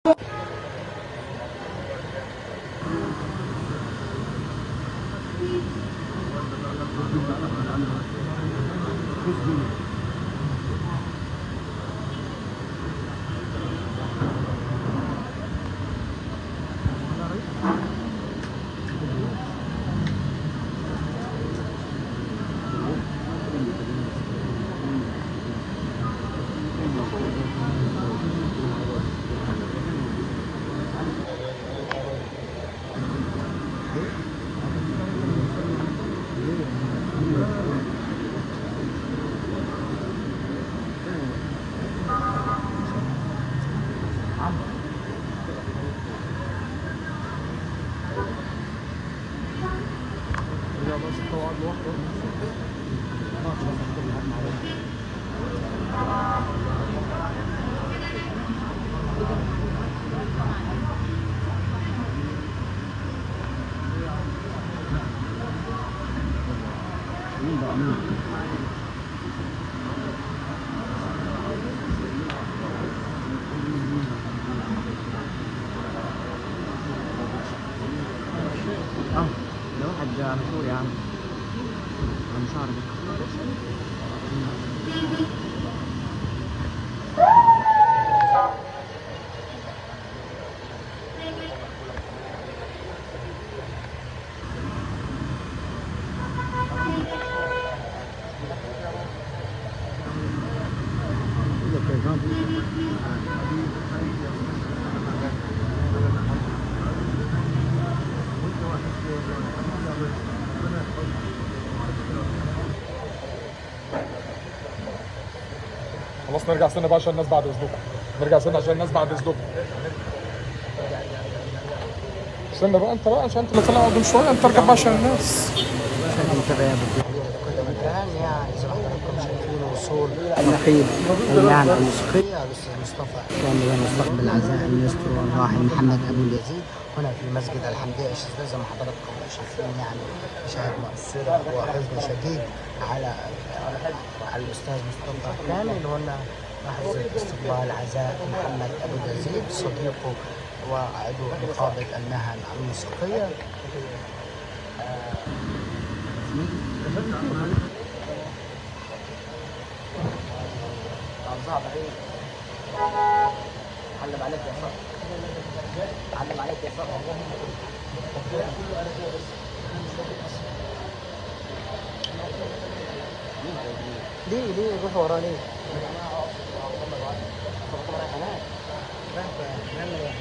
اه ده واحد مشهور يا عم عم شعر خلاص نرجع سنة بقى عشان الناس بعد اذنكم نرجع سنة عشان الناس بعد اذنكم استنى بقى انت بقى عشان انت اللي طلع قدام شويه انت ارجع بقى عشان الناس كل مكان يعني زي ما حضراتكم شايفين وصول النقيب الإعلام الموسيقية الأستاذ مصطفى كان يستقبل عزاء المايسترو الراحل محمد أبو اليزيد هنا في مسجد الحمدية الشاذلية زي ما حضراتكم شايفين يعني مشاهد مؤثرة وحزن شديد على على الأستاذ مصطفى كامل هنا لحظة استقبال عزاء محمد أبو اليزيد صديقه وعضو نقابة المهن الموسيقية صعب عليك علم عليك يا صاحبي علم عليك يا صاحبي ليه ليه روح وراه ليه؟ رايح هناك رايح نعمل ايه؟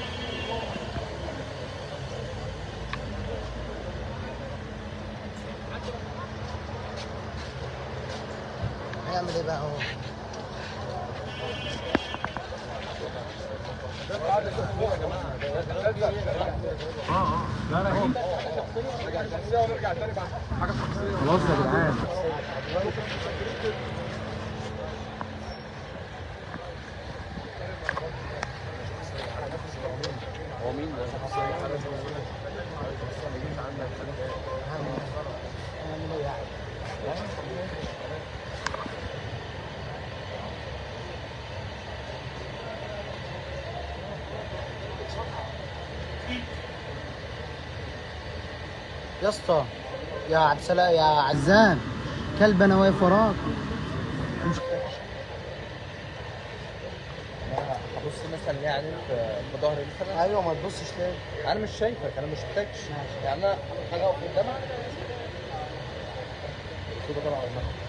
هيعمل ايه بقى هو؟ خلاص يا جدعان هيعمل ايه يعني؟ يا اسطى يا عبد السلام يا عزام كلب انا واقف وراك ابص مثلا يعني في في ظهري مثلا ايوه ما تبصش ليه انا مش شايفك انا مش محتاجش يعني انا حاجه اقف قدامك كده طبعا على المكتب.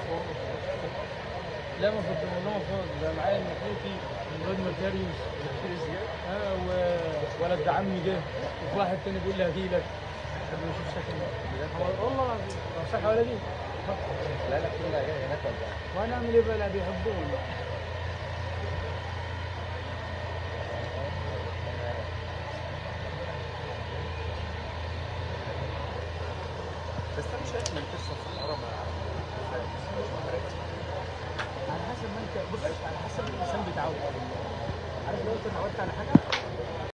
لا ما كنت والله فاضي ده معايا المحيطي مراد مكاريوس اه و- ولد عمي جه وفي واحد تاني بيقول لي هجيلك طب ما اشوف ساكن هو- والله العظيم هو صح ولا دي لا لا كلها جايه هناك ولا وانا اعمل ايه بقى لا بيحبوني بس انا شايف ان القصه في الحرم على حسب ما انت بص على حسب الانسان بيتعود عارف لو انت اتعودت على حاجه